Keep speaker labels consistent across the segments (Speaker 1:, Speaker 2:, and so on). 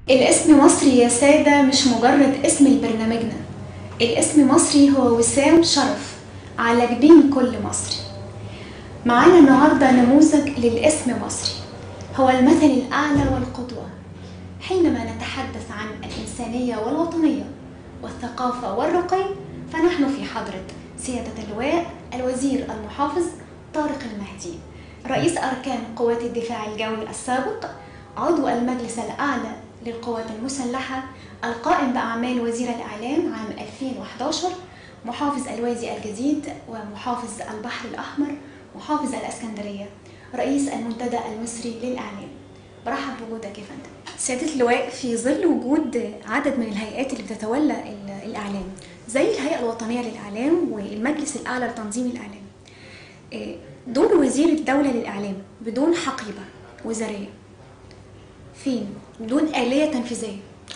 Speaker 1: الاسم مصري يا سادة مش مجرد اسم لبرنامجنا الاسم مصري هو وسام شرف على جبين كل مصري معانا النهاردة نموذج للاسم مصري هو المثل الأعلى والقدوة حينما نتحدث عن الإنسانية والوطنية والثقافة والرقي فنحن في حضرة سيادة اللواء الوزير المحافظ طارق المهدي رئيس أركان قوات الدفاع الجوي السابق عضو المجلس الأعلى للقوات المسلحة القائم بأعمال وزير الإعلام عام 2011 محافظ الوادي الجديد ومحافظ البحر الأحمر محافظ الإسكندرية رئيس المنتدى المصري للإعلام برحب بوجودك يا فندم سيادة اللواء في ظل وجود عدد من الهيئات اللي بتتولى ال- الإعلام زي الهيئة الوطنية للإعلام والمجلس الأعلى لتنظيم الإعلام إيه، دور وزير الدولة للإعلام بدون حقيبة وزارية فين؟ بدون آلية تنفيذية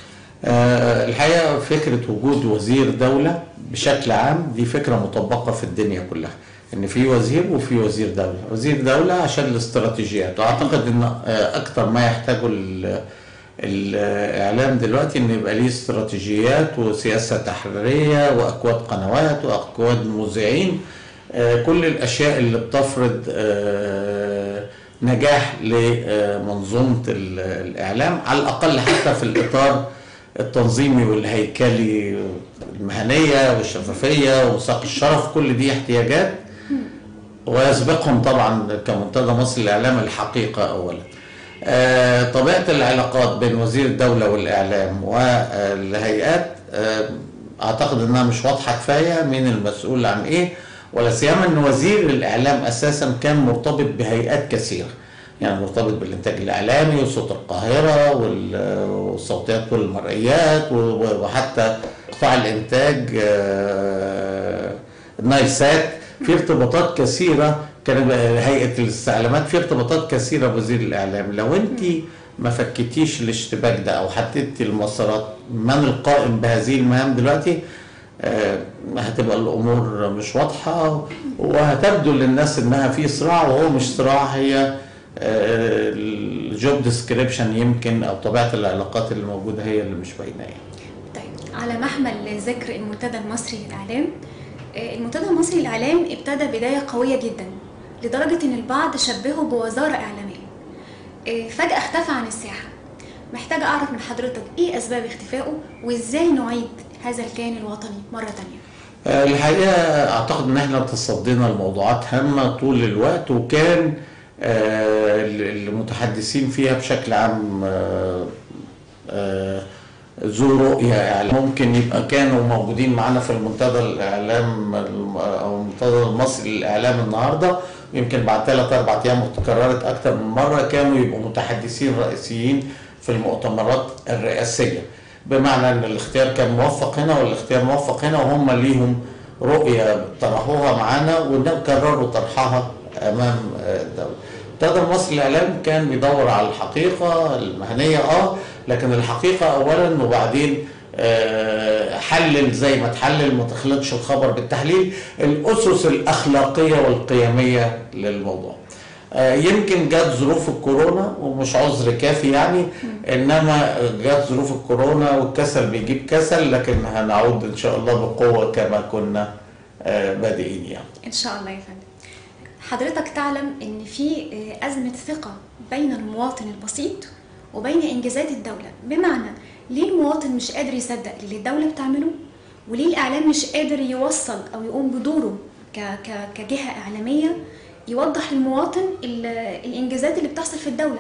Speaker 2: آه، الحقيقة فكرة وجود وزير دولة بشكل عام دي فكرة مطبقة في الدنيا كلها ان في وزير وفي وزير دولة وزير دولة عشان الاستراتيجيات واعتقد ان آه، اكتر ما يحتاجه ال- الاعلام دلوقتي ان يبقى ليه استراتيجيات وسياسة تحريرية واكواد قنوات واكواد مذيعين آه، كل الاشياء اللي بتفرض آه، نجاح لمنظومة ال- الإعلام على الأقل حتى في الإطار التنظيمي والهيكلي المهنية والشفافية ومساق الشرف كل دي احتياجات ويسبقهم طبعا كمنتدى مصر للإعلام الحقيقة أولا آه، طبيعة العلاقات بين وزير الدولة والإعلام والهيئات آه، أعتقد إنها مش واضحة كفاية مين المسؤول عن إيه ولا سيما إن وزير الإعلام أساسا كان مرتبط بهيئات كثيرة يعني مرتبط بالإنتاج الإعلامي وصوت القاهرة وال- والصوتيات والمرئيات و- وحتى قطاع الإنتاج آه، النايل سات في ارتباطات كثيرة كان هيئة الاستعلامات في ارتباطات كثيرة بوزير الإعلام لو أنت ما فكتيش الاشتباك ده أو حددتي المسارات من القائم بهذه المهام دلوقتي آه، هتبقى الأمور مش واضحة وهتبدو للناس إنها في صراع وهو مش صراع هي الجوب ديسكريبشن يمكن أو طبيعة العلاقات اللي موجودة هي اللي مش باينة يعني.
Speaker 1: طيب على محمل ذكر المنتدى المصري للإعلام آه، المنتدى المصري للإعلام ابتدى بداية قوية جدا لدرجة إن البعض شبهه بوزارة إعلامية آه، فجأة اختفى عن الساحة محتاجة أعرف من حضرتك إيه أسباب اختفائه وإزاي نعيد هذا الكيان الوطني مرة تانية
Speaker 2: آه، الحقيقة أعتقد إن إحنا تصدينا لموضوعات هامة طول الوقت وكان آه، المتحدثين فيها بشكل عام آه، آه، ذو رؤية يعني ممكن يبقى كانوا موجودين معانا في المنتدى الإعلام الم- أو المنتدى المصري للإعلام النهاردة يمكن بعد ثلاث أربع أيام اتكررت أكتر من مرة كانوا يبقوا متحدثين رئيسيين في المؤتمرات الرئاسية بمعنى ان الاختيار كان موفق هنا والاختيار موفق هنا وهم ليهم رؤية طرحوها معانا وكرروا طرحها امام آه، الدولة. منتدى مصر الاعلام كان بيدور على الحقيقة المهنية اه لكن الحقيقة اولا وبعدين آه، حلل زي ما تحلل ما تخلطش الخبر بالتحليل الاسس الاخلاقية والقيمية للموضوع. آه، يمكن جت ظروف الكورونا ومش عذر كافي يعني انما جت ظروف الكورونا والكسل بيجيب كسل لكن هنعود ان شاء الله بقوه كما كنا آه، بادئين يعني.
Speaker 1: إن شاء الله يا فندم حضرتك تعلم إن في آه، أزمة ثقة بين المواطن البسيط وبين إنجازات الدولة بمعنى ليه المواطن مش قادر يصدق اللي الدولة بتعمله وليه الإعلام مش قادر يوصل أو يقوم بدوره ك ك كجهة إعلامية يوضح للمواطن ال- الإنجازات اللي بتحصل في الدولة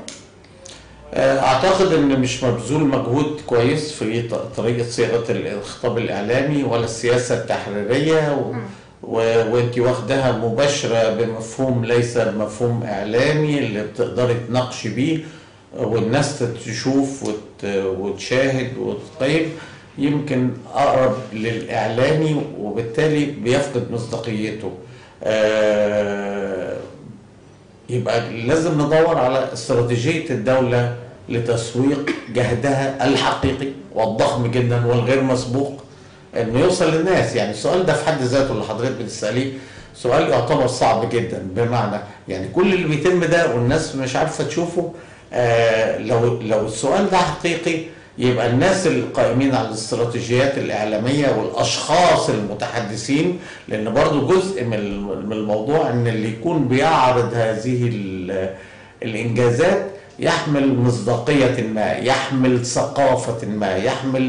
Speaker 2: آه، اعتقد ان مش مبذول مجهود كويس في ط- طريقه صياغه الخطاب الاعلامي ولا السياسه التحريريه و... و... وانت واخداها مباشره بمفهوم ليس بمفهوم اعلامي اللي بتقدري تناقشي بيه والناس تشوف وت... وتشاهد وتقيم يمكن اقرب للاعلامي وبالتالي بيفقد مصداقيته آه، يبقى لازم ندور على استراتيجية الدولة لتسويق جهدها الحقيقي والضخم جدا والغير مسبوق انه يوصل للناس يعني السؤال ده في حد ذاته اللي حضرتك بتسأليه سؤال يعتبر صعب جدا بمعنى يعني كل اللي بيتم ده والناس مش عارفة تشوفه آه لو لو السؤال ده حقيقي يبقى الناس القائمين على الاستراتيجيات الإعلامية والأشخاص المتحدثين لأن برضو جزء من الم- من الموضوع إن اللي يكون بيعرض هذه ال- الإنجازات يحمل مصداقية ما يحمل ثقافة ما يحمل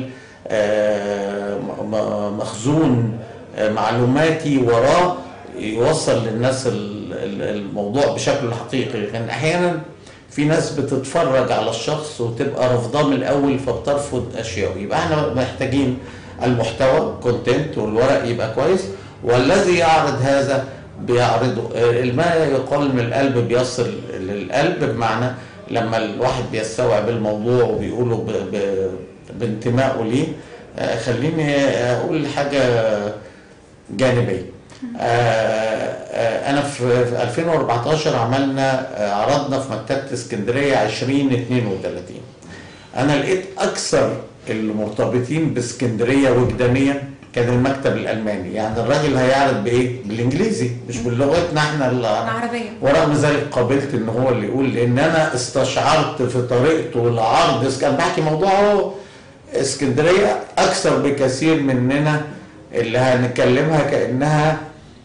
Speaker 2: آه، م- م- مخزون آه، معلوماتي وراه يوصل للناس ال- ال- الموضوع بشكله الحقيقي لكن أحيانا في ناس بتتفرج على الشخص وتبقى رافضاه من الاول فبترفض اشياء يبقى احنا محتاجين المحتوى كونتنت والورق يبقى كويس والذي يعرض هذا بيعرضه آه، ما يقال من القلب بيصل للقلب بمعنى لما الواحد بيستوعب الموضوع وبيقوله ب- ب- بانتمائه ليه آه، خليني اقول حاجه جانبيه آه، آه، انا في في 2014 عملنا آه، عرضنا في مكتبه اسكندريه 2032 انا لقيت اكثر المرتبطين باسكندريه وجدانيا كان المكتب الالماني يعني الراجل هيعرض بايه بالانجليزي مش بلغتنا احنا ال-
Speaker 1: العربية
Speaker 2: ورغم ذلك قابلت ان هو اللي يقول لان انا استشعرت في طريقته العرض كان بحكي موضوع هو اسكندريه اكثر بكثير مننا اللي هنتكلمها كانها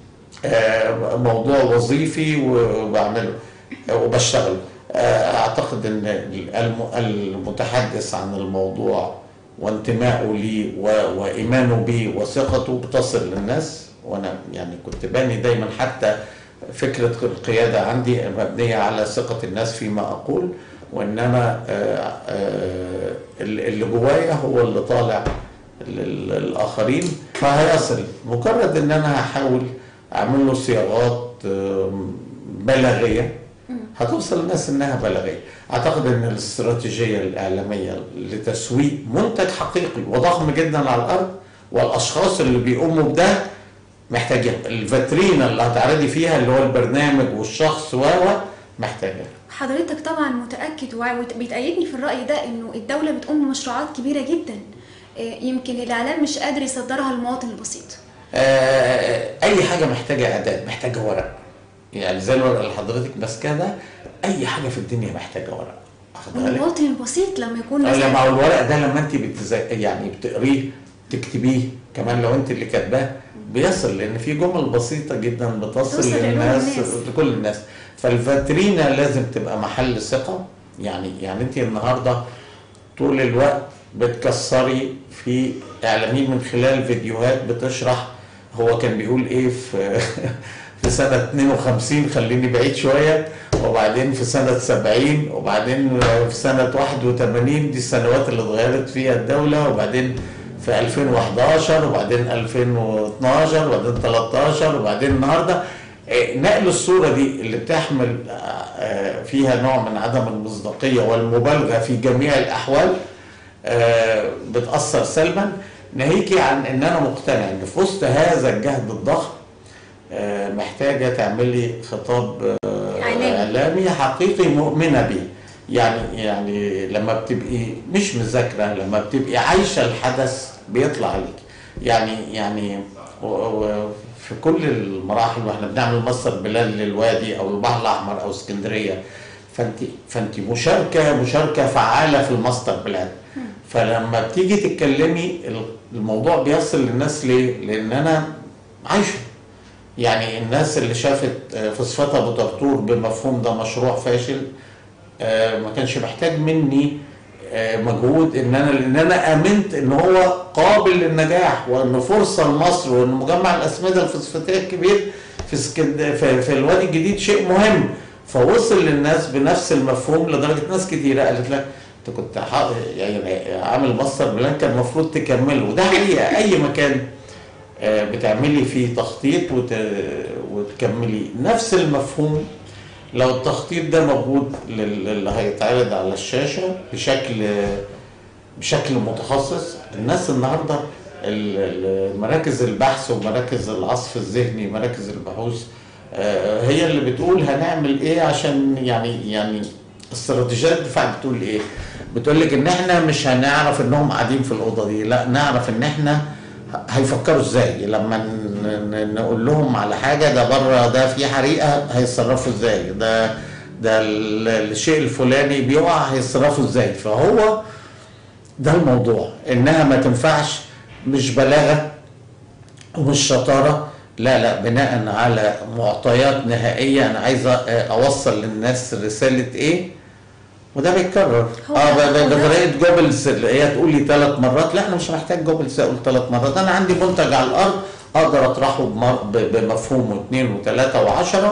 Speaker 2: آه، موضوع وظيفي وبعمله وبشتغل آه، اعتقد ان الم- المتحدث عن الموضوع وانتمائه ليه و- وايمانه به وثقته بتصل للناس وانا يعني كنت باني دايما حتى فكره القياده عندي مبنيه على ثقه الناس فيما اقول وان انا آه، آه، اللي جوايا هو اللي طالع لل- للاخرين فهيصل مجرد ان انا هحاول اعمل له صياغات آم، بلاغيه هتوصل الناس انها بلاغيه اعتقد ان الاستراتيجيه الاعلاميه لتسويق منتج حقيقي وضخم جدا على الارض والاشخاص اللي بيقوموا بده محتاجين الفاترينا اللي هتعرضي فيها اللي هو البرنامج والشخص و و محتاجه
Speaker 1: حضرتك طبعا متأكد وبيتأيدني في الرأي ده انه الدولة بتقوم بمشروعات كبيرة جدا آه، يمكن الإعلام مش قادر يصدرها للمواطن البسيط
Speaker 2: آه، اي حاجه محتاجه اعداد محتاجه ورق يعني زي الورق اللي حضرتك ماسكاه ده اي حاجه في الدنيا محتاجه ورق واخد بالك؟
Speaker 1: والمواطن البسيط لما يكون
Speaker 2: لا
Speaker 1: مثلا
Speaker 2: ما هو الورق ده لما انت بتز... يعني بتقريه تكتبيه كمان لو انت اللي كاتباه بيصل لان في جمل بسيطه جدا بتصل
Speaker 1: توصل لقلوب
Speaker 2: للناس
Speaker 1: الناس.
Speaker 2: لكل الناس فالفاترينا لازم تبقى محل ثقه يعني يعني انت النهارده طول الوقت بتكسري في اعلاميين من خلال فيديوهات بتشرح هو كان بيقول ايه في في سنة 52 خليني بعيد شوية وبعدين في سنة 70 وبعدين في سنة 81 دي السنوات اللي اتغيرت فيها الدولة وبعدين في 2011 وبعدين 2012 وبعدين 13 وبعدين النهارده إيه، نقل الصورة دي اللي بتحمل آه، آه، فيها نوع من عدم المصداقية والمبالغة في جميع الأحوال آه، بتأثر سلبا ناهيكي عن ان انا مقتنع ان في وسط هذا الجهد الضخم آه، محتاجه تعملي خطاب آه،
Speaker 1: إعلامي.
Speaker 2: اعلامي حقيقي مؤمنه بيه يعني يعني لما بتبقي مش مذاكره لما بتبقي عايشه الحدث بيطلع عليك يعني يعني و- و- في كل المراحل واحنا بنعمل مصر بلاد للوادي او البحر الاحمر او اسكندريه فانت فانت مشاركه مشاركه فعاله في الماستر بلان فلما بتيجي تتكلمي الموضوع بيصل للناس ليه؟ لان انا عايشه يعني الناس اللي شافت آه، فوسفات ابو طرطور بمفهوم ده مشروع فاشل آه، ما كانش محتاج مني آه، مجهود ان انا لان انا امنت ان هو قابل للنجاح وان فرصه لمصر وان مجمع الاسمده الفوسفاتيه الكبير في اسكند في, في الوادي الجديد شيء مهم فوصل للناس بنفس المفهوم لدرجه ناس كتيره قالت لك انت كنت ح- يعني عامل ماستر بلان كان المفروض تكمله وده حقيقه اي مكان آه، بتعملي فيه تخطيط وت... وتكملي نفس المفهوم لو التخطيط ده موجود لل- للي هيتعرض على الشاشة بشكل بشكل متخصص الناس النهارده ال- ال- مراكز البحث ومراكز العصف الذهني مراكز البحوث آه، هي اللي بتقول هنعمل ايه عشان يعني يعني استراتيجيات الدفاع بتقول ايه؟ بتقول لك ان احنا مش هنعرف انهم قاعدين في الاوضه دي، لا نعرف ان احنا هيفكروا ازاي لما ن- ن- نقول لهم على حاجه ده بره ده في حريقه هيتصرفوا ازاي ده ده ال- الشيء الفلاني بيقع هيتصرفوا ازاي فهو ده الموضوع انها ما تنفعش مش بلاغه ومش شطاره لا لا بناء على معطيات نهائيه انا عايز أ- اوصل للناس رساله ايه وده بيتكرر
Speaker 1: هو
Speaker 2: اه
Speaker 1: ده-
Speaker 2: ب-
Speaker 1: هو
Speaker 2: ب-
Speaker 1: ده.
Speaker 2: بطريقه جوبلز اللي هي تقول لي ثلاث مرات لا انا مش محتاج جوبلز اقول ثلاث مرات انا عندي منتج على الارض اقدر اطرحه بمر- ب- بمفهوم واثنين وثلاثه وعشره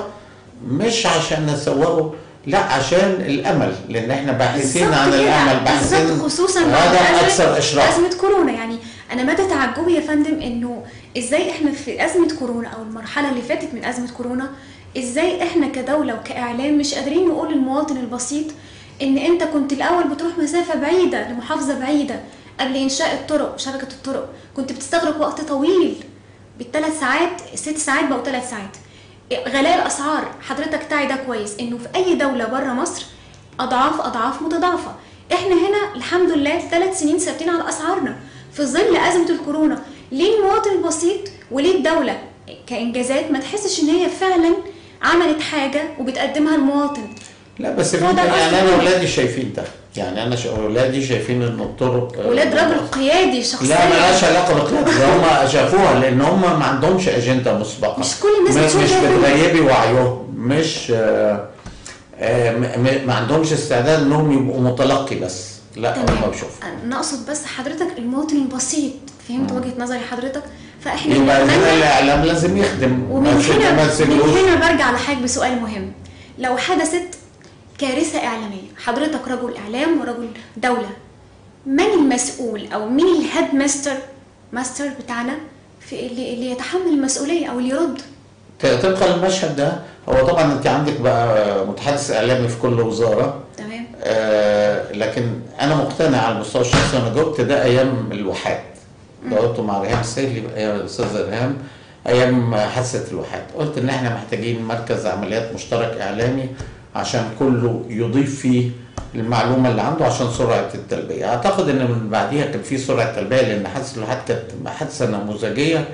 Speaker 2: مش عشان اصوره لا عشان الامل لان احنا باحثين
Speaker 1: بالظبط
Speaker 2: عن
Speaker 1: كده.
Speaker 2: الامل باحثين
Speaker 1: بالظبط خصوصا بعد
Speaker 2: هذا
Speaker 1: أزمة-
Speaker 2: اكثر اشراف
Speaker 1: أزمة كورونا يعني أنا مدى تعجبي يا فندم إنه إزاي إحنا في أزمة كورونا أو المرحلة اللي فاتت من أزمة كورونا إزاي إحنا كدولة وكإعلام مش قادرين نقول للمواطن البسيط إن أنت كنت الأول بتروح مسافة بعيدة لمحافظة بعيدة قبل إنشاء الطرق وشبكة الطرق كنت بتستغرق وقت طويل بالثلاث ساعات ست ساعات بقوا ثلاث ساعات غلاء الاسعار حضرتك تعي ده كويس انه في اي دوله بره مصر اضعاف اضعاف متضاعفه احنا هنا الحمد لله ثلاث سنين ثابتين على اسعارنا في ظل ازمه الكورونا ليه المواطن البسيط وليه الدوله كانجازات ما تحسش ان هي فعلا عملت حاجه وبتقدمها للمواطن
Speaker 2: لا بس في
Speaker 1: هو ده
Speaker 2: يعني
Speaker 1: قصدي.
Speaker 2: انا اولادي شايفين ده يعني انا ش- اولادي شايفين ان الطرق آه،
Speaker 1: ولاد رجل قيادي شخصيا
Speaker 2: لا ملهاش علاقه بالقيادة ده هم شافوها لان هم ما عندهمش اجنده مسبقه
Speaker 1: مش كل الناس
Speaker 2: م-
Speaker 1: بتشوف
Speaker 2: مش
Speaker 1: ده.
Speaker 2: بتغيبي وعيهم مش آه، آه، م- م- ما عندهمش استعداد انهم يبقوا متلقي بس لا هم
Speaker 1: تمام
Speaker 2: بيشوفوا
Speaker 1: انا اقصد بس حضرتك المواطن البسيط فهمت وجهه نظري حضرتك فاحنا
Speaker 2: يبقى إذن
Speaker 1: نتمنى
Speaker 2: الاعلام لازم يخدم
Speaker 1: ومن
Speaker 2: ما تسيب-
Speaker 1: هنا
Speaker 2: ما
Speaker 1: من
Speaker 2: تسيبلوش
Speaker 1: هنا برجع لحضرتك بسؤال مهم لو حدثت كارثة إعلامية حضرتك رجل إعلام ورجل دولة من المسؤول أو مين الهيد ماستر ماستر بتاعنا في اللي, اللي يتحمل المسؤولية أو اللي يرد
Speaker 2: ت- طبقا للمشهد ده هو طبعا انت عندك بقى متحدث اعلامي في كل وزاره
Speaker 1: تمام
Speaker 2: آه، لكن انا مقتنع على المستوى الشخصي انا جاوبت ده ايام الوحات جاوبته مع ريهام السهلي ايام الاستاذه ريهام ايام حادثه الوحات قلت ان احنا محتاجين مركز عمليات مشترك اعلامي عشان كله يضيف فيه المعلومه اللي عنده عشان سرعه التلبيه اعتقد ان من بعديها كان في سرعه تلبيه لان حادثه الوحات كانت حادثه نموذجيه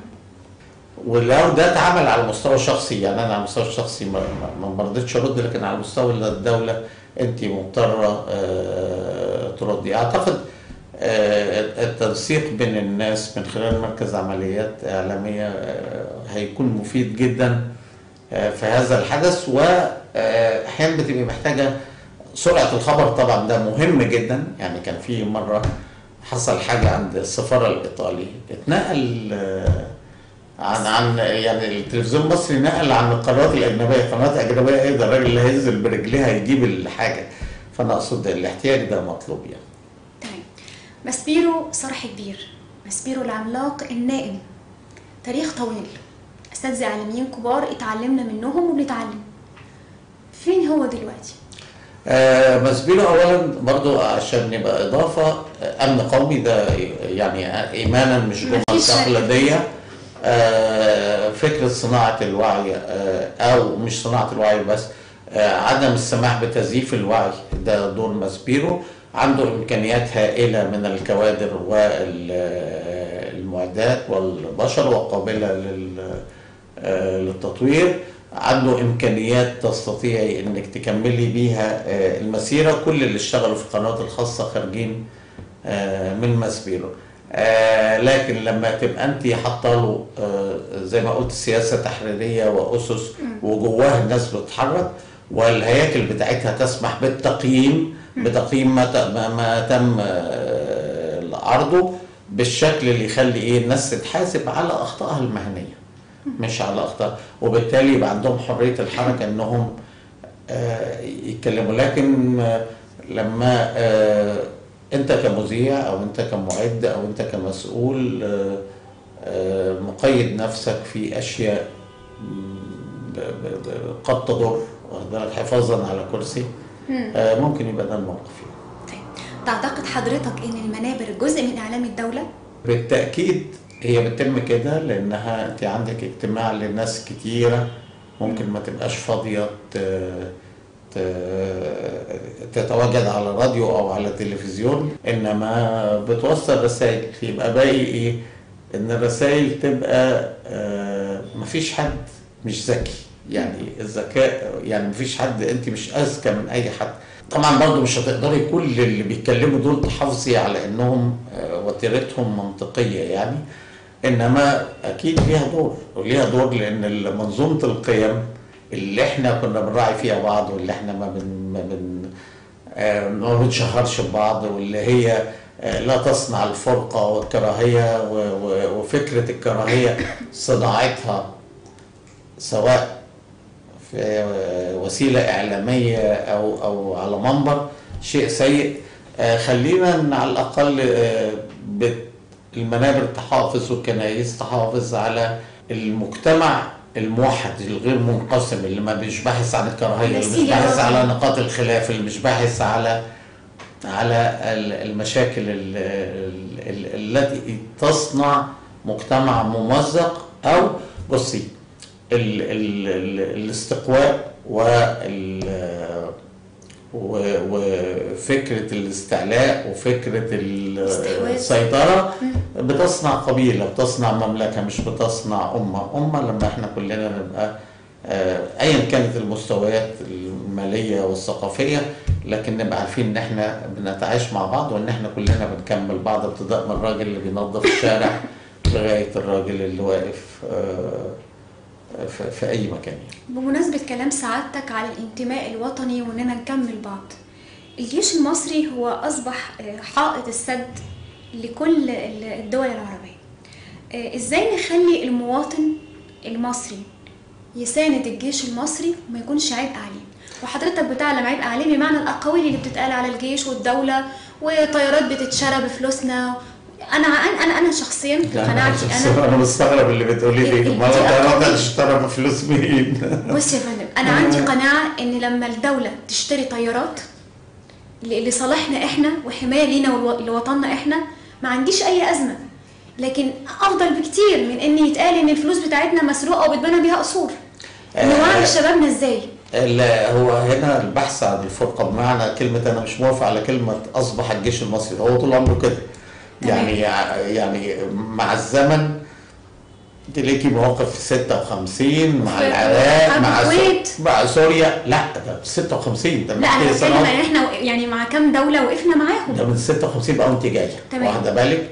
Speaker 2: ولو ده اتعمل على المستوى الشخصي يعني انا على المستوى الشخصي ما, ما- ما رضيتش ارد لكن على مستوى الدوله انت مضطره آه، تردي اعتقد آه، التنسيق بين الناس من خلال مركز عمليات اعلاميه آه، هيكون مفيد جدا آه، في هذا الحدث واحيانا بتبقي محتاجه سرعه الخبر طبعا ده مهم جدا يعني كان في مره حصل حاجه عند السفاره الايطالي اتنقل آه، عن عن يعني التلفزيون المصري نقل عن القنوات الاجنبيه قنوات اجنبيه ايه ده الراجل اللي هينزل برجليها يجيب الحاجه فانا اقصد الاحتياج ده مطلوب يعني
Speaker 1: تمام ماسبيرو صرح كبير ماسبيرو العملاق النائم تاريخ طويل اساتذه اعلاميين كبار اتعلمنا منهم وبنتعلم فين هو دلوقتي
Speaker 2: آه مسبيلو اولا برضو عشان يبقى اضافه آه، امن قومي ده يعني ايمانا مش جمله
Speaker 1: مفيش شك.
Speaker 2: تقليديه آه فكره صناعه الوعي آه او مش صناعه الوعي بس آه عدم السماح بتزييف الوعي ده دور ماسبيرو عنده امكانيات هائله من الكوادر والمعدات والبشر وقابله لل آه، للتطوير عنده امكانيات تستطيعي انك تكملي بيها آه، المسيره كل اللي اشتغلوا في القنوات الخاصه خارجين آه، من ماسبيرو آه، لكن لما تبقى انت حاطه له آه، زي ما قلت سياسه تحريريه واسس وجواها الناس بتتحرك والهياكل بتاعتها تسمح بالتقييم بتقييم ما ت- ما- ما تم آه، عرضه بالشكل اللي يخلي ايه الناس تتحاسب على اخطائها المهنيه مش على اخطاء وبالتالي يبقى عندهم حريه الحركه انهم آه، يتكلموا لكن آه، لما آه، انت كمذيع او انت كمعد او انت كمسؤول آه، آه، مقيد نفسك في اشياء مم، ب- ب- ب- قد تضر واخد بالك حفاظا على كرسي آه، ممكن يبقى ده الموقف يعني.
Speaker 1: طيب تعتقد حضرتك ان المنابر جزء من اعلام الدوله
Speaker 2: بالتأكيد هي بتتم كده لأنها أنت عندك اجتماع لناس كتيرة ممكن ما تبقاش فاضية ت- ت- تتواجد على راديو أو على تلفزيون إنما بتوصل رسائل يبقى باقي إيه؟ إن الرسائل تبقى آه، مفيش حد مش ذكي يعني الذكاء يعني مفيش حد أنت مش أذكى من أي حد طبعا برضو مش هتقدري كل اللي بيتكلموا دول تحافظي على انهم آه، وتيرتهم منطقيه يعني انما اكيد ليها دور وليها دور لان منظومه القيم اللي احنا كنا بنراعي فيها بعض واللي احنا ما بن ما بن آه، ما بنشهرش ببعض واللي هي آه، لا تصنع الفرقه والكراهيه و- و- وفكره الكراهيه صناعتها سواء في وسيله اعلاميه او او على منبر شيء سيء آه، خلينا على الاقل آه، بت- المنابر تحافظ والكنائس تحافظ على المجتمع الموحد الغير منقسم اللي ما مش باحث عن الكراهيه اللي مش
Speaker 1: نسيج
Speaker 2: باحث
Speaker 1: الوطن.
Speaker 2: على نقاط الخلاف اللي مش باحث على على ال- المشاكل ال- ال- ال- التي تصنع مجتمع ممزق او بصي ال ال ال الاستقواء وال و- وفكرة الاستعلاء وفكرة ال-
Speaker 1: الاستحواذ.
Speaker 2: السيطرة بتصنع قبيلة بتصنع مملكة مش بتصنع أمة أمة لما احنا كلنا نبقى آه، أيا كانت المستويات المالية والثقافية لكن نبقى عارفين إن احنا بنتعايش مع بعض وإن احنا كلنا بنكمل بعض ابتداء من الراجل اللي بينظف الشارع لغاية الراجل اللي واقف آه، في- في أي مكان يعني.
Speaker 1: بمناسبة كلام سعادتك على الانتماء الوطني وإننا نكمل بعض الجيش المصري هو أصبح آه، حائط السد لكل ال- الدول العربية آه، إزاي نخلي المواطن المصري يساند الجيش المصري وما يكونش عبء عليه وحضرتك بتعلم عبء عليه بمعنى الأقاويل اللي بتتقال على الجيش والدولة وطيارات بتتشرى بفلوسنا أنا أنا أنا, أنا شخصيا قناعتي أنا
Speaker 2: انا مستغرب اللي بتقولي
Speaker 1: ال-
Speaker 2: لي
Speaker 1: ال-
Speaker 2: ما
Speaker 1: دي
Speaker 2: انا
Speaker 1: أقاويل.
Speaker 2: اشترى بفلوس مين
Speaker 1: بص يا فندم انا عندي قناعه ان لما الدوله تشتري طيارات ل- لصالحنا احنا وحمايه لينا ولو- لوطننا احنا ما عنديش اي ازمه لكن افضل بكتير من ان يتقال ان الفلوس بتاعتنا مسروقه وبتبنى بيها قصور نوعي
Speaker 2: آه.
Speaker 1: شبابنا ازاي
Speaker 2: لا هو هنا البحث عن الفرقه بمعنى كلمه انا مش موافق على كلمه اصبح الجيش المصري هو طول عمره كده
Speaker 1: تمام.
Speaker 2: يعني يعني مع الزمن تلاقي مواقف في 56 مع
Speaker 1: في
Speaker 2: العراق
Speaker 1: حرب
Speaker 2: مع سو-
Speaker 1: الكويت.
Speaker 2: مع سوريا لا ده 56 ده
Speaker 1: لا انا
Speaker 2: بنحكي
Speaker 1: بتكلم
Speaker 2: سنوات.
Speaker 1: ان احنا يعني مع كام دوله وقفنا معاهم
Speaker 2: ده من 56 بقى وانت جايه
Speaker 1: تمام.
Speaker 2: واخده بالك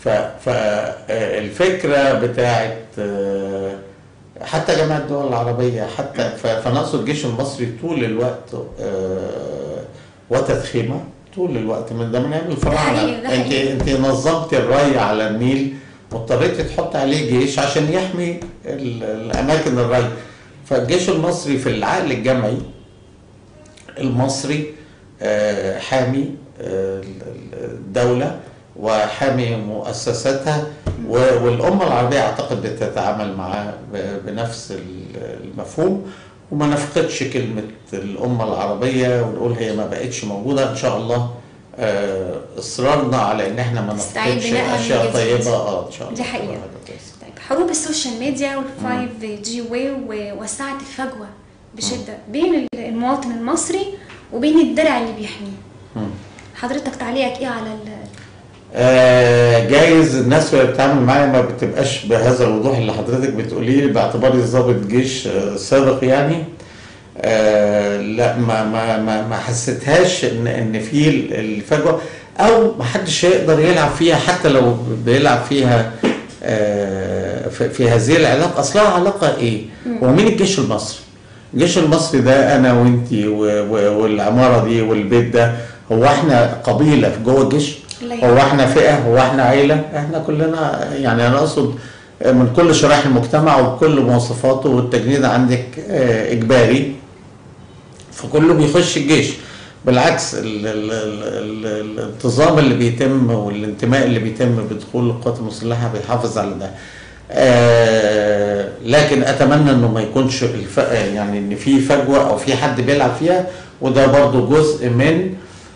Speaker 2: فالفكره بتاعت آه، حتى جامعه الدول العربيه حتى ف- فنقصد الجيش المصري طول الوقت آه، وتدخيمه طول الوقت من ده من ايام الفراعنه
Speaker 1: حقيقي، ده
Speaker 2: انت
Speaker 1: حقيقي.
Speaker 2: انت نظمت الري على النيل واضطريت تحط عليه جيش عشان يحمي ال- الاماكن الري فالجيش المصري في العقل الجمعي المصري آه، حامي آه، الدولة وحامي مؤسساتها و- والأمة العربية أعتقد بتتعامل معاه ب- بنفس ال- المفهوم وما نفقدش كلمة الأمة العربية ونقول هي ما بقتش موجودة إن شاء الله آه، إصرارنا على إن إحنا ما
Speaker 1: نستعيد
Speaker 2: نفقدش
Speaker 1: بنائها من
Speaker 2: أشياء
Speaker 1: جديد.
Speaker 2: طيبة اه إن شاء الله
Speaker 1: دي حقيقة.
Speaker 2: تبقى حاجة كويسة.
Speaker 1: طيب حروب السوشيال ميديا والفايف جي واي ووسعت الفجوه بشده بين المواطن المصري وبين الدرع اللي بيحميه
Speaker 2: مم.
Speaker 1: حضرتك تعليقك ايه على ال
Speaker 2: آه، جايز الناس وهي بتتعامل معايا ما بتبقاش بهذا الوضوح اللي حضرتك بتقوليه باعتباري ضابط جيش آه، سابق يعني آه، لا ما ما ما, ما حسيتهاش ان ان في ال- الفجوه او ما حدش هيقدر يلعب فيها حتى لو بيلعب فيها آه، في, في هذه العلاقه اصلها علاقه ايه؟ هو مين الجيش المصري؟ الجيش المصري ده انا وانتي و- و- والعماره دي والبيت ده هو احنا قبيله في جوه الجيش؟
Speaker 1: لا
Speaker 2: هو احنا فئه هو احنا عيله احنا كلنا يعني انا اقصد من كل شرائح المجتمع وبكل مواصفاته والتجنيد عندك آه، اجباري فكله بيخش الجيش بالعكس ال ال ال ال الانتظام اللي بيتم والانتماء اللي بيتم بدخول القوات المسلحه بيحافظ على ده آه لكن اتمنى انه ما يكونش الف... يعني ان في فجوه او في حد بيلعب فيها وده برضو جزء من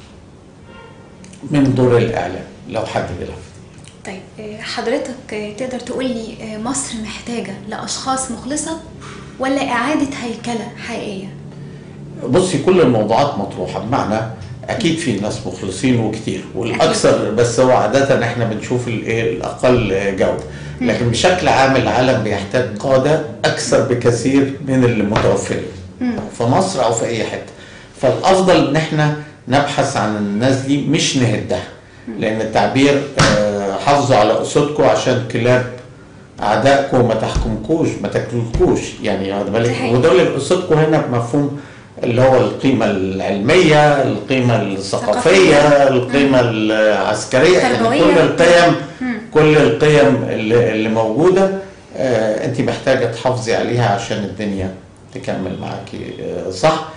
Speaker 2: من دور الاعلام لو حد بيلعب
Speaker 1: طيب آه، حضرتك آه، تقدر تقول لي آه، مصر محتاجه لاشخاص مخلصه ولا اعاده هيكله حقيقيه
Speaker 2: بصي كل الموضوعات مطروحه بمعنى اكيد في ناس مخلصين وكتير والاكثر بس هو عاده احنا بنشوف الايه الاقل جوده لكن بشكل عام العالم بيحتاج قاده اكثر بكثير من اللي متوفرين في مصر او في اي حته فالافضل ان احنا نبحث عن الناس دي مش نهدها لان التعبير آه، حافظوا على اسودكم عشان كلاب اعدائكم ما تحكمكوش ما تاكلكوش يعني واخد بالك
Speaker 1: صحيح.
Speaker 2: ودول اسودكم هنا بمفهوم اللي هو القيمة العلمية القيمة الثقافية القيمة العسكرية يعني
Speaker 1: التربوية.
Speaker 2: كل القيم
Speaker 1: مم.
Speaker 2: كل القيم اللي, اللي موجودة آه انت محتاجة تحافظي عليها عشان الدنيا تكمل معاكي آه صح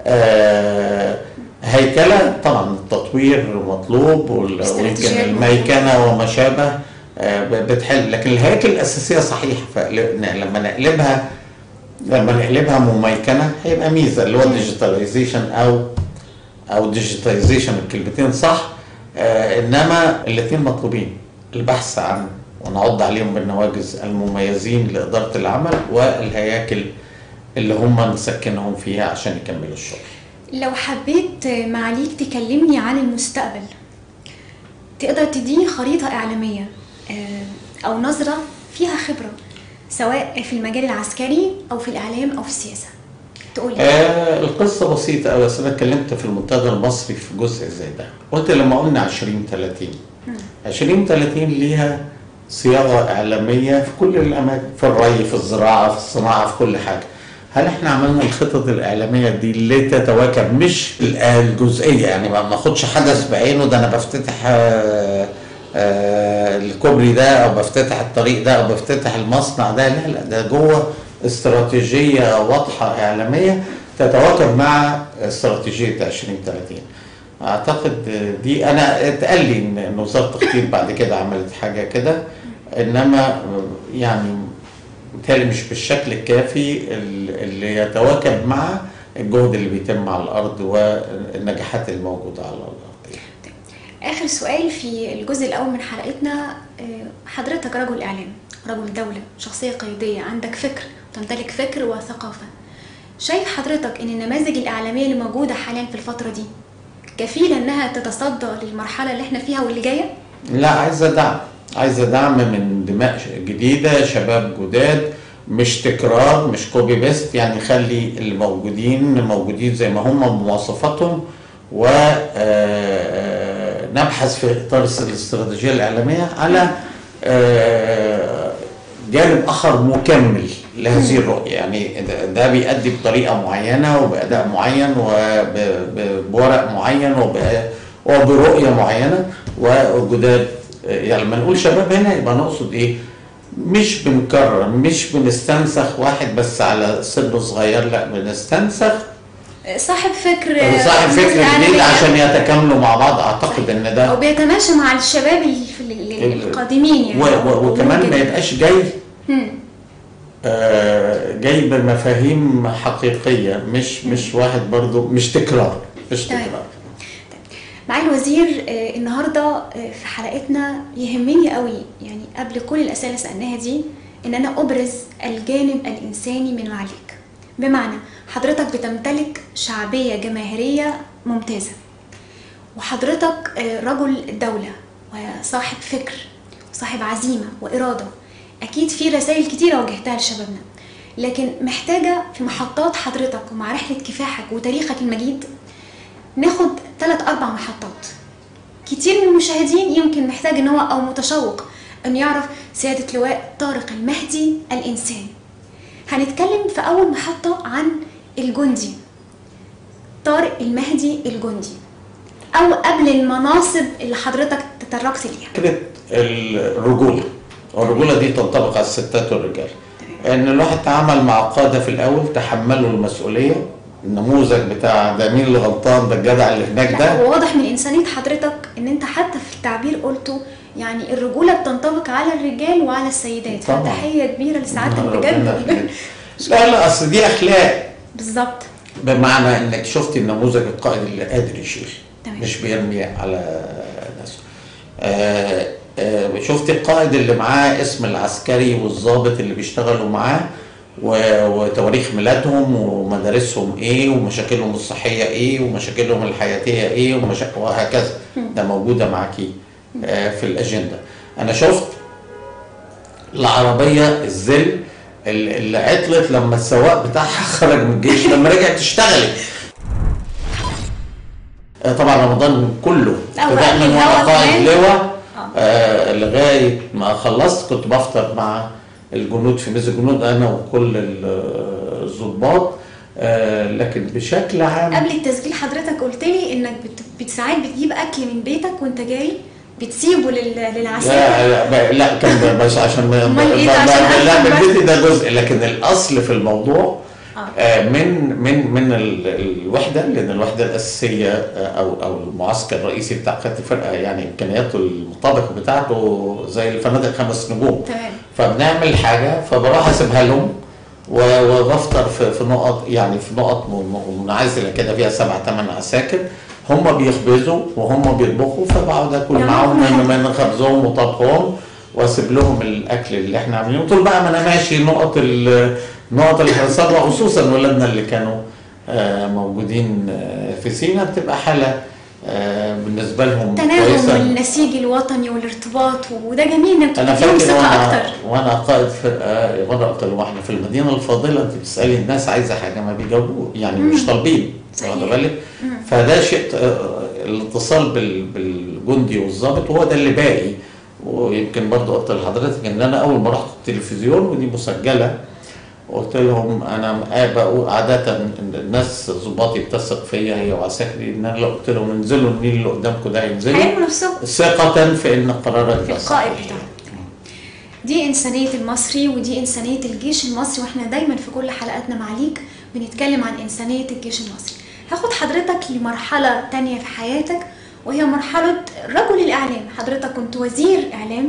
Speaker 2: آه هيكلة طبعا التطوير مطلوب وال- ويمكن
Speaker 1: استراتيجيات
Speaker 2: الميكنة وما شابه آه ب- بتحل لكن الهياكل الأساسية صحيح فلما نقلبها لما نقلبها مميكنة هيبقى ميزة اللي هو الديجيتاليزيشن أو او ديجيتاليزيشن الكلمتين صح آه انما الاثنين مطلوبين البحث عن ونعض عليهم بالنواجذ المميزين لاداره العمل والهياكل اللي هم نسكنهم فيها عشان يكملوا الشغل.
Speaker 1: لو حبيت معاليك تكلمني عن المستقبل تقدر تديني خريطة إعلامية آه، أو نظرة فيها خبرة سواء في المجال العسكري أو في الإعلام أو في السياسة تقولي
Speaker 2: آه القصه بسيطه قوي بس انا اتكلمت في المنتدى المصري في جزء زي ده قلت لما قلنا 20 30 20 30 ليها صياغه اعلاميه في كل الاماكن في الري في الزراعه في الصناعه في كل حاجه هل احنا عملنا الخطط الاعلاميه دي لتتواكب مش ال- الجزئيه يعني ما ناخدش حدث بعينه ده انا بفتتح آه، آه، الكوبري ده او بفتتح الطريق ده او بفتتح المصنع ده لا لا ده جوه استراتيجيه واضحه اعلاميه تتواكب مع استراتيجيه 2030 اعتقد دي انا اتقال لي ان إن وزاره التخطيط بعد كده عملت حاجه كده انما يعني بالتالي مش بالشكل الكافي ال- اللي يتواكب مع الجهد اللي بيتم على الارض والنجاحات الموجوده على الارض
Speaker 1: آخر سؤال في الجزء الأول من حلقتنا آه، حضرتك رجل إعلام رجل دولة شخصية قيادية عندك فكر تمتلك فكر وثقافة شايف حضرتك إن النماذج الإعلامية اللي موجودة حاليا في الفترة دي كفيلة إنها تتصدى للمرحلة اللي إحنا فيها واللي جاية؟
Speaker 2: لا عايزه دعم عايزه دعم من دماء جديده شباب جداد مش تكرار مش كوبي بيست يعني خلي اللي موجودين موجودين زي ما هم بمواصفاتهم ونبحث في اطار الاستراتيجيه الاعلاميه على آه، جانب اخر مكمل لهذه الرؤيه يعني ده- ده بيأدي بطريقه معينه وباداء معين وبورق معين وب- وبرؤيه معينه وجداد يعني لما نقول شباب هنا يبقى نقصد ايه؟ مش بنكرر مش بنستنسخ واحد بس على سن صغير لا بنستنسخ
Speaker 1: صاحب فكر
Speaker 2: صاحب فكر جديد
Speaker 1: إعلامية.
Speaker 2: عشان يتكاملوا مع بعض اعتقد ان
Speaker 1: أو
Speaker 2: ده
Speaker 1: بيتماشى مع الشباب ال- في ال- ال- القادمين يعني
Speaker 2: و- و- وكمان ما
Speaker 1: ممكن-
Speaker 2: يبقاش جاي
Speaker 1: مم.
Speaker 2: آه، جاي بمفاهيم حقيقيه مش مش واحد برضو مش تكرار مش
Speaker 1: تمام.
Speaker 2: تكرار
Speaker 1: معالي الوزير آه، النهارده آه، في حلقتنا يهمني قوي يعني قبل كل الاسئله اللي سالناها دي ان انا ابرز الجانب الانساني من معاليك بمعنى حضرتك بتمتلك شعبيه جماهيريه ممتازه وحضرتك آه، رجل دوله وصاحب فكر وصاحب عزيمه واراده اكيد في رسائل كتيره وجهتها لشبابنا لكن محتاجه في محطات حضرتك ومع رحله كفاحك وتاريخك المجيد ناخد ثلاث اربع محطات كتير من المشاهدين يمكن محتاج ان هو او متشوق انه يعرف سيادة لواء طارق المهدي الانساني هنتكلم في اول محطة عن الجندي طارق المهدي الجندي او قبل المناصب اللي حضرتك تطرقت ليها
Speaker 2: فكره الرجوله والرجوله دي تنطبق على الستات والرجال ان الواحد تعامل مع قاده في الاول تحملوا المسؤوليه النموذج بتاع ده مين اللي غلطان ده الجدع اللي هناك
Speaker 1: لا
Speaker 2: ده
Speaker 1: هو واضح من انسانية حضرتك ان انت حتى في التعبير قلته يعني الرجولة بتنطبق على الرجال وعلى السيدات
Speaker 2: طبعاً.
Speaker 1: فتحية كبيرة لسعادتك
Speaker 2: ربنا
Speaker 1: بجد
Speaker 2: يخليك. لا لا اصل دي اخلاق
Speaker 1: بالظبط
Speaker 2: بمعنى انك شفتي النموذج القائد اللي قادر يشيل
Speaker 1: تمام.
Speaker 2: مش بيرمي على نفسه آه آه شفتي القائد اللي معاه اسم العسكري والضابط اللي بيشتغلوا معاه و- وتواريخ ميلادهم ومدارسهم ايه ومشاكلهم الصحيه ايه ومشاكلهم الحياتيه ايه ومشا... وهكذا ده موجوده معاكي آه في الاجنده انا شفت العربيه الزل اللي اللي عطلت لما السواق بتاعها خرج من الجيش لما رجعت اشتغلت آه، طبعا رمضان كله
Speaker 1: لا،
Speaker 2: ابتداء
Speaker 1: وقبل
Speaker 2: من
Speaker 1: الهوا
Speaker 2: وانا قائد
Speaker 1: كمان.
Speaker 2: لواء
Speaker 1: آه.
Speaker 2: آه لغايه ما خلصت كنت بفطر مع الجنود في ميز الجنود انا وكل ال- الضباط آه لكن بشكل عام
Speaker 1: قبل التسجيل حضرتك قلت لي انك بت... بت- ساعات بتجيب اكل من بيتك وانت جاي بتسيبه لل... للعساكر
Speaker 2: لا لا, لا كان بس عشان ما
Speaker 1: أمال إيه
Speaker 2: ما-
Speaker 1: ده؟
Speaker 2: ما-
Speaker 1: عشان
Speaker 2: لا
Speaker 1: أفهم
Speaker 2: من
Speaker 1: بس.
Speaker 2: بيتي ده جزء لكن الاصل في الموضوع
Speaker 1: آه.
Speaker 2: آه، من من من ال- الوحده لان الوحده الاساسيه آه، او او المعسكر الرئيسي بتاع قياده الفرقه يعني امكانياته المطابق بتاعته زي الفنادق خمس نجوم
Speaker 1: تمام
Speaker 2: فبنعمل حاجه فبروح اسيبها لهم و- وبفطر في في نقط يعني في نقط م- م- منعزله كده فيها سبع ثمان عساكر هم بيخبزوا وهم بيطبخوا فبقعد اكل
Speaker 1: يعني
Speaker 2: معاهم
Speaker 1: هم
Speaker 2: من من خبزهم وطبخهم واسيب لهم الاكل اللي احنا عاملينه طول بقى ما انا ماشي نقط ال- نقط الحصار وخصوصا ولادنا اللي كانوا آه، موجودين آه، في سينا بتبقى حاله آه، بالنسبه لهم
Speaker 1: تناغم
Speaker 2: كويسه
Speaker 1: والنسيج الوطني والارتباط وده جميل انك
Speaker 2: انا
Speaker 1: تديهم
Speaker 2: فاكر
Speaker 1: ثقه
Speaker 2: وانا
Speaker 1: اكتر
Speaker 2: وانا قائد فرقه مره قلت لهم احنا في المدينه الفاضله انت بتسالي الناس عايزه حاجه ما بيجاوبوا يعني
Speaker 1: مم.
Speaker 2: مش طالبين
Speaker 1: صحيح.
Speaker 2: واخد بالك
Speaker 1: مم.
Speaker 2: فده شيء آه، الاتصال بال- بالجندي والضابط هو ده اللي باقي ويمكن برضه قلت لحضرتك ان انا اول ما رحت التلفزيون ودي مسجله قلت لهم انا آه بقول عاده إن الناس ظباطي بتثق فيا هي وعساكري ان انا لو قلت لهم انزلوا النيل اللي قدامكم ده ينزلوا
Speaker 1: هيرموا نفسهم
Speaker 2: ثقة في ان قرارك
Speaker 1: في
Speaker 2: ده
Speaker 1: القائد
Speaker 2: صحيح.
Speaker 1: بتاعك دي إنسانية المصري ودي إنسانية الجيش المصري وإحنا دايما في كل حلقاتنا معاليك بنتكلم عن إنسانية الجيش المصري هاخد حضرتك لمرحلة تانية في حياتك وهي مرحلة رجل الإعلام حضرتك كنت وزير إعلام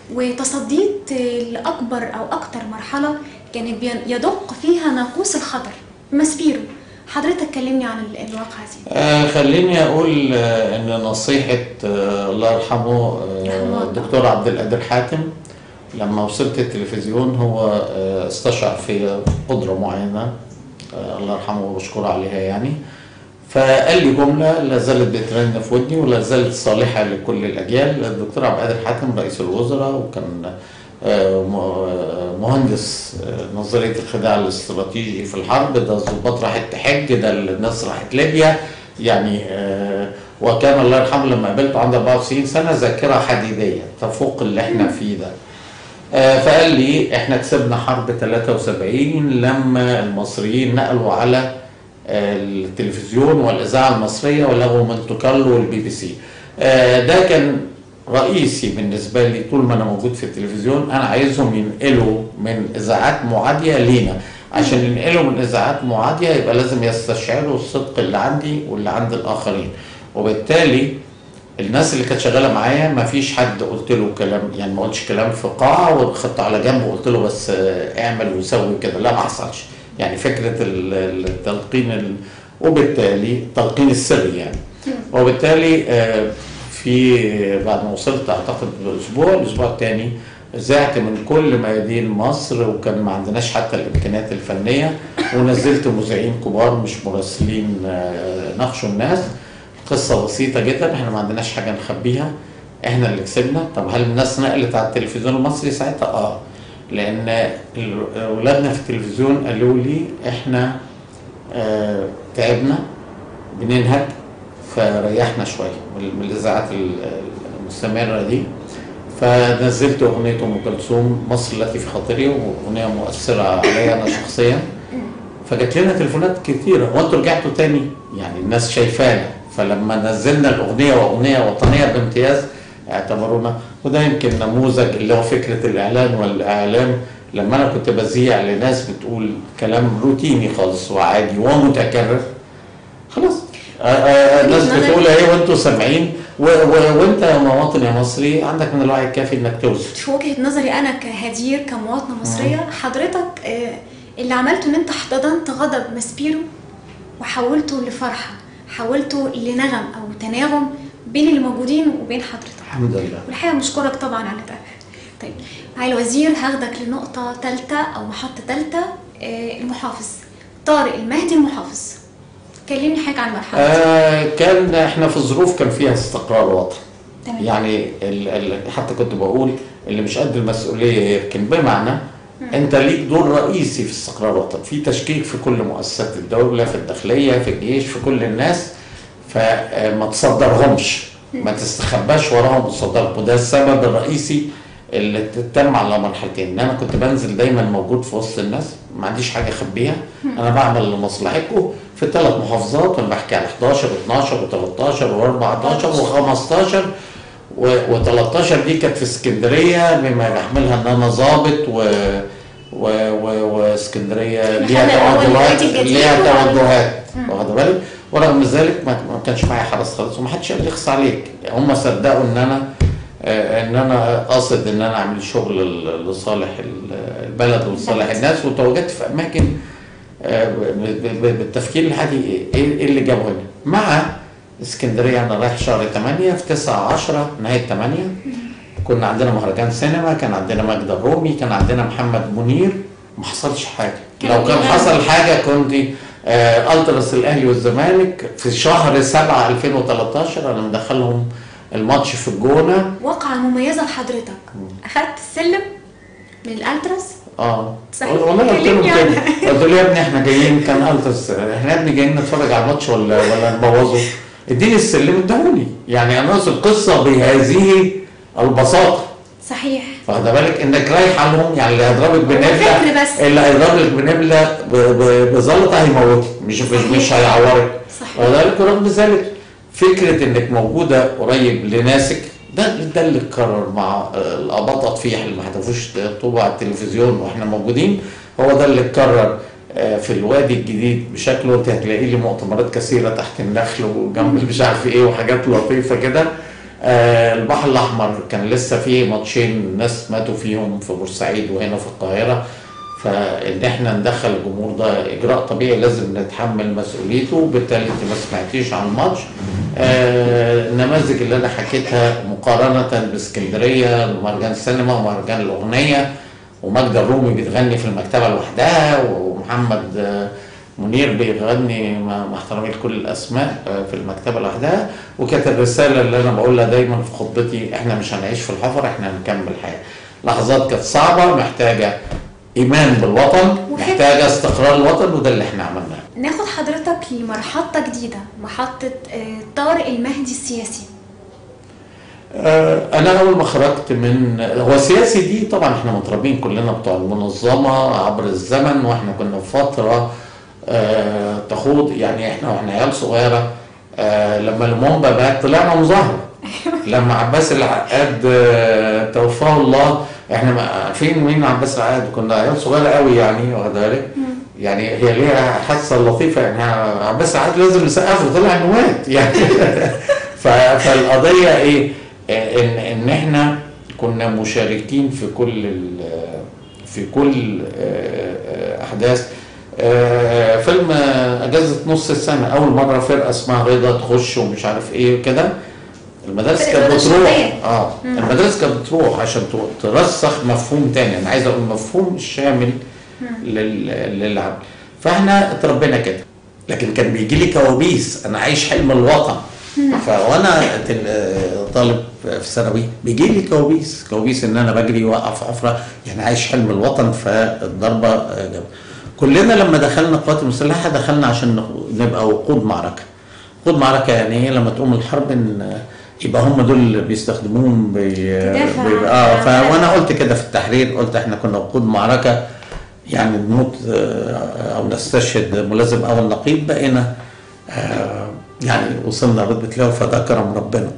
Speaker 1: وتصديت لأكبر أو أكتر مرحلة كانت بين- يدق فيها ناقوس الخطر مسبيرو حضرتك كلمني عن ال- الواقعة دي
Speaker 2: آه خليني اقول آه ان نصيحة آه الله يرحمه آه
Speaker 1: رحمه الله.
Speaker 2: الدكتور عبد القادر حاتم لما وصلت التلفزيون هو آه استشعر في قدرة معينة آه الله يرحمه وبشكره عليها يعني فقال لي جملة لا زالت بترن في ودني ولا زالت صالحة لكل الأجيال الدكتور عبد القادر حاتم رئيس الوزراء وكان آه، م- آه، مهندس آه، نظرية الخداع الاستراتيجي في الحرب ده الضباط راحت تحج ده الناس راحت ليبيا يعني آه، وكان الله يرحمه لما قابلته عنده 94 سنة ذاكرة حديدية تفوق اللي احنا فيه ده آه، فقال لي احنا كسبنا حرب 73 لما المصريين نقلوا على آه، التلفزيون والاذاعه المصريه ولغوا مونte كارلو والبي بي سي آه، ده كان رئيسي بالنسبه لي طول ما انا موجود في التلفزيون انا عايزهم ينقلوا من اذاعات معاديه لينا عشان ينقلوا من اذاعات معاديه يبقى لازم يستشعروا الصدق اللي عندي واللي عند الاخرين وبالتالي الناس اللي كانت شغاله معايا ما فيش حد قلت له كلام يعني ما قلتش كلام في قاعه وخدته على جنب وقلت له بس آه، اعمل وسوي كده لا ما حصلش يعني فكره ال- ال- التلقين ال... وبالتالي التلقين السري يعني وبالتالي آه، في بعد ما وصلت اعتقد باسبوع الاسبوع الثاني ذعت من كل ميادين مصر وكان ما عندناش حتى الامكانيات الفنيه ونزلت مذيعين كبار مش مراسلين آه، ناقشوا الناس قصه بسيطه جدا احنا ما عندناش حاجه نخبيها احنا اللي كسبنا طب هل الناس نقلت على التلفزيون المصري ساعتها اه لان ال- اولادنا في التلفزيون قالوا لي احنا آه تعبنا بننهج فريحنا شويه من من الاذاعات ال- المستمره دي فنزلت اغنيه ام كلثوم مصر التي في خاطري واغنيه مؤثره عليا انا شخصيا فجات لنا تليفونات كتيره وانتوا رجعتوا تاني يعني الناس شايفانا فلما نزلنا الاغنيه واغنيه وطنيه بامتياز اعتبرونا وده يمكن نموذج اللي هو فكره الاعلان والاعلام لما انا كنت بذيع لناس بتقول كلام روتيني خالص وعادي ومتكرر خلاص آه، آه، الناس
Speaker 1: وجهة نظر.
Speaker 2: بتقول ايه وانتوا سامعين و- و- وانت يا مواطن يا مصري عندك من الوعي الكافي انك توزن
Speaker 1: في وجهة نظري أنا كهدير كمواطنة مصرية حضرتك آه، اللي عملته إن أنت احتضنت غضب ماسبيرو وحولته لفرحة حولته لنغم أو تناغم بين اللي موجودين وبين حضرتك
Speaker 2: الحمد لله
Speaker 1: والحقيقة بشكرك طبعا على ده طيب معالي الوزير هاخدك لنقطة تالتة أو محطة تالتة آه، المحافظ طارق المهدي المحافظ كلمني حاجة عن المرحلة دي.
Speaker 2: آه كان احنا في ظروف كان فيها استقرار وطني
Speaker 1: تمام.
Speaker 2: يعني ال ال حتى كنت بقول اللي مش قد المسؤوليه يركن بمعنى انت ليك دور رئيسي في استقرار الوطن في تشكيك في كل مؤسسات الدوله في الداخليه في الجيش في كل الناس فما تصدرهمش ما تستخباش وراهم وتصدرهم وده السبب الرئيسي اللي تم على مرحلتين ان انا كنت بنزل دايما موجود في وسط الناس ما عنديش حاجه اخبيها انا بعمل لمصلحتكم في ثلاث محافظات وانا بحكي على 11 و12 و13 و14 و15 و13 دي كانت في اسكندريه بما يحملها ان انا ظابط و و و واسكندريه ليها
Speaker 1: محل الأول
Speaker 2: توجهات
Speaker 1: البيت الجديد
Speaker 2: ليها
Speaker 1: وبعد-
Speaker 2: توجهات واخد بالك ورغم ذلك ما ما كانش معايا حرس خالص ومحدش قال لي اخص عليك هم صدقوا ان انا آه، ان انا قاصد ان انا اعمل شغل ل- لصالح ال- البلد ولصالح الناس وتواجدت في اماكن آه، ب- ب- ب- بالتفكير العادي ايه إيه اللي جابه هنا مع اسكندريه انا رايح شهر 8 في 9 10 نهايه 8 كنا عندنا مهرجان سينما كان عندنا مجد الرومي كان عندنا محمد منير ما حصلش حاجه
Speaker 1: كان
Speaker 2: لو كان
Speaker 1: بيغني.
Speaker 2: حصل حاجه كنت آه الترس الاهلي والزمالك في شهر 7 2013 انا مدخلهم الماتش في الجونه
Speaker 1: واقعة مميزة لحضرتك أخدت السلم من الألتراس
Speaker 2: اه
Speaker 1: صحيح.
Speaker 2: والله قلت لهم
Speaker 1: كلمني
Speaker 2: كده
Speaker 1: عنها.
Speaker 2: قلت له يا ابني احنا جايين كان الترس احنا يا ابني جايين نتفرج على الماتش ولا ولا نبوظه اديني السلم ادهوني يعني انا أقصد القصه بهذه البساطه
Speaker 1: صحيح
Speaker 2: واخد بالك انك رايح عليهم يعني اللي هيضربك بنبله
Speaker 1: فكر بس.
Speaker 2: اللي هيضربك بنبله ب- ب- بزلطه هيموتك مش مش, مش هيعورك
Speaker 1: صحيح.
Speaker 2: واخد بالك ورغم ذلك فكره انك موجوده قريب لناسك ده ده اللي اتكرر مع الاباط اطفيح اللي ما هتشوفوش طوبة على التلفزيون واحنا موجودين هو ده اللي اتكرر آه، في الوادي الجديد بشكله انت هتلاقي لي مؤتمرات كثيره تحت النخل وجنب مش عارف ايه وحاجات لطيفه كده آه، البحر الاحمر كان لسه فيه ماتشين ناس ماتوا فيهم في بورسعيد وهنا في القاهره فان احنا ندخل الجمهور ده اجراء طبيعي لازم نتحمل مسؤوليته وبالتالي انت ما سمعتيش عن الماتش آه، النماذج اللي انا حكيتها مقارنه باسكندريه مهرجان السينما ومهرجان الاغنيه وماجدة الرومي بتغني في المكتبه لوحدها ومحمد آه، منير بيغني مع مع احترامي لكل الاسماء آه، في المكتبه لوحدها وكانت الرساله اللي انا بقولها دايما في خطبتي احنا مش هنعيش في الحفر احنا هنكمل حياه لحظات كانت صعبه محتاجه ايمان بالوطن
Speaker 1: وخف-
Speaker 2: محتاجه استقرار الوطن وده اللي احنا عملناه
Speaker 1: ناخد حضرتك لمرحلة جديدة محطة آه، طارق المهدي السياسي
Speaker 2: آه، انا اول ما خرجت من هو سياسي دي طبعا احنا متربين كلنا بتوع المنظمه عبر الزمن واحنا كنا في فتره آه، تخوض يعني احنا واحنا عيال صغيره آه، لما لومومبا مات طلعنا مظاهره لما عباس العقاد آه، توفاه الله احنا ما- عارفين مين عباس العقاد كنا عيال صغيره قوي يعني واخد بالك يعني هي ليها حادثه لطيفه يعني عباس العقاد لازم نسقف له طلع انه مات يعني ف- فالقضيه ايه؟ آه، ان ان احنا كنا مشاركين في كل ال- في كل آه، آه، احداث آه، فيلم آه، اجازه نص السنه اول مره فرقه اسمها رضا تخش ومش عارف ايه كده المدارس
Speaker 1: فرقة
Speaker 2: كانت
Speaker 1: رضا
Speaker 2: بتروح
Speaker 1: الشعبية.
Speaker 2: اه المدارس كانت بتروح عشان ت- ترسخ مفهوم تاني انا عايز اقول مفهوم الشامل لل- للعمل فاحنا اتربينا كده لكن كان بيجي لي كوابيس انا عايش حلم الوطن فوانا تل- طالب في ثانوي بيجي لي كوابيس كوابيس ان انا بجري واقف حفره يعني عايش حلم الوطن فالضربه آه، جاب. كلنا لما دخلنا القوات المسلحه دخلنا عشان نخ- نبقى وقود معركه وقود معركه يعني ايه لما تقوم الحرب ان يبقى هم دول اللي بيستخدموهم بي...
Speaker 1: تدافع
Speaker 2: بي...
Speaker 1: عن
Speaker 2: اه ف...
Speaker 1: البلد.
Speaker 2: وانا قلت كده في التحرير قلت احنا كنا وقود معركه يعني نموت آه، او نستشهد ملازم او النقيب بقينا آه، يعني وصلنا رتبه له فده كرم ربنا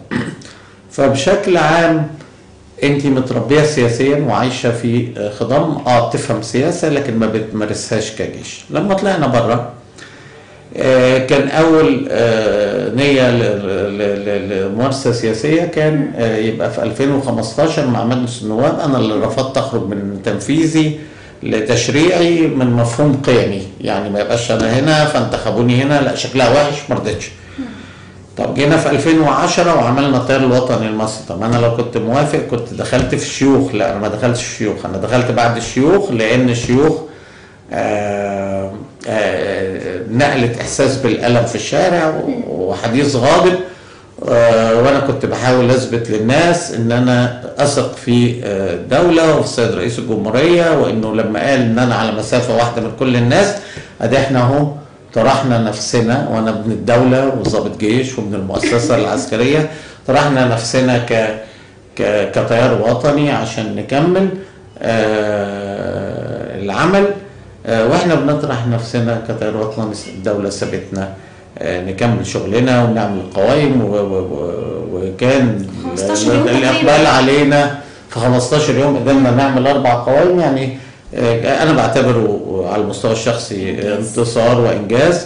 Speaker 2: فبشكل عام انت متربيه سياسيا وعايشه في آه، خضم اه تفهم سياسه لكن ما بتمارسهاش كجيش لما طلعنا بره آه، كان اول آه، نيه ل- ل- ل- لممارسه سياسيه كان آه، يبقى في 2015 مع مجلس النواب انا اللي رفضت اخرج من تنفيذي لتشريعي من مفهوم قيمي يعني ما يبقاش انا هنا فانتخبوني هنا لا شكلها وحش ما رضيتش طب جينا في 2010 وعملنا التيار الوطني المصري طب انا لو كنت موافق كنت دخلت في الشيوخ لا انا ما دخلتش في الشيوخ انا دخلت بعد الشيوخ لان الشيوخ آه، آه، نقلت احساس بالالم في الشارع وحديث غاضب آه، وانا كنت بحاول اثبت للناس ان انا اثق في آه، الدوله وفي السيد رئيس الجمهوريه وانه لما قال ان انا على مسافه واحده من كل الناس ادي احنا اهو طرحنا نفسنا وانا ابن الدوله وضابط جيش ومن المؤسسه العسكريه طرحنا نفسنا ك ك كتيار وطني عشان نكمل آه العمل آه واحنا بنطرح نفسنا كتيار وطني الدوله سابتنا آه نكمل شغلنا ونعمل قوائم و- و- و- وكان
Speaker 1: 15 يوم
Speaker 2: الاقبال
Speaker 1: تقريباً.
Speaker 2: علينا في 15 يوم قدرنا نعمل اربع قوائم يعني آه، انا بعتبره على المستوى الشخصي
Speaker 1: إنجاز.
Speaker 2: انتصار وانجاز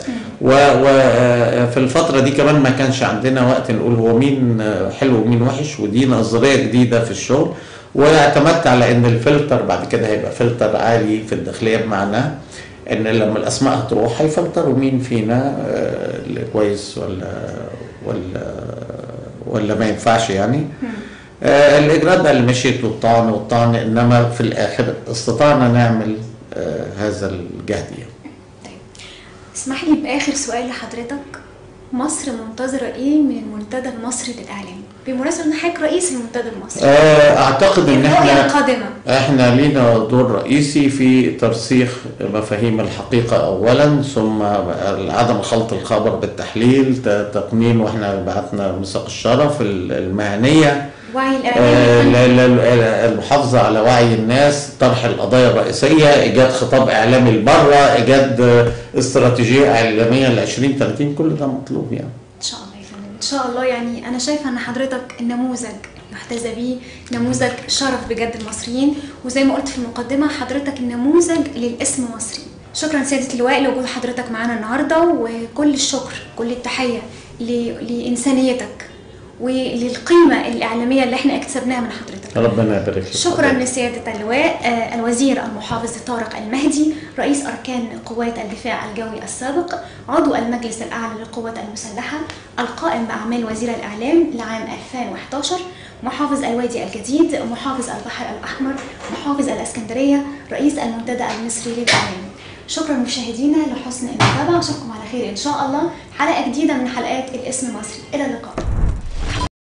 Speaker 2: وفي الفتره دي كمان ما كانش عندنا وقت نقول هو مين آه، حلو ومين وحش ودي نظريه جديده في الشغل واعتمدت على ان الفلتر بعد كده هيبقى فلتر عالي في الداخليه بمعنى ان لما الاسماء هتروح هيفلتروا مين فينا آه، اللي كويس ولا ولا ولا ما ينفعش يعني آه، الاجراءات بقى اللي مشيت والطعن والطعن انما في الاخر استطعنا نعمل آه، هذا الجهد يعني.
Speaker 1: طيب اسمح لي باخر سؤال لحضرتك مصر منتظره ايه من المنتدى المصري للاعلام بمناسبه ان حضرتك رئيس المنتدى المصري
Speaker 2: آه، اعتقد ان
Speaker 1: الرؤيه
Speaker 2: احنا
Speaker 1: القادمه
Speaker 2: احنا لينا دور رئيسي في ترسيخ مفاهيم الحقيقة اولا ثم عدم خلط الخبر بالتحليل ت- تقنين واحنا بعتنا مساق الشرف ال- المهنية
Speaker 1: وعي
Speaker 2: آه،
Speaker 1: الاعلام
Speaker 2: ل- ل- المحافظة على وعي الناس طرح القضايا الرئيسية إيجاد خطاب إعلامي لبره إيجاد آه، استراتيجية إعلامية ل 2030 كل ده مطلوب يعني
Speaker 1: ان شاء الله يا فندم ان شاء الله يعني انا شايفه ان حضرتك النموذج يحتذى بيه نموذج شرف بجد المصريين وزي ما قلت في المقدمه حضرتك النموذج للاسم مصري شكرا سياده اللواء لوجود حضرتك معانا النهارده وكل الشكر كل التحيه ل- لانسانيتك وللقيمه الاعلاميه اللي احنا اكتسبناها من حضرتك
Speaker 2: ربنا يبارك فيك
Speaker 1: شكرا لسيادة اللواء آه، الوزير المحافظ طارق المهدي رئيس أركان قوات الدفاع الجوي السابق عضو المجلس الأعلى للقوات المسلحة القائم بأعمال وزير الإعلام لعام 2011 محافظ الوادي الجديد محافظ البحر الأحمر محافظ الإسكندرية رئيس المنتدى المصري للإعلام شكرا مشاهدينا لحسن المتابعة أشوفكم على خير إن شاء الله حلقة جديدة من حلقات الاسم مصري إلى اللقاء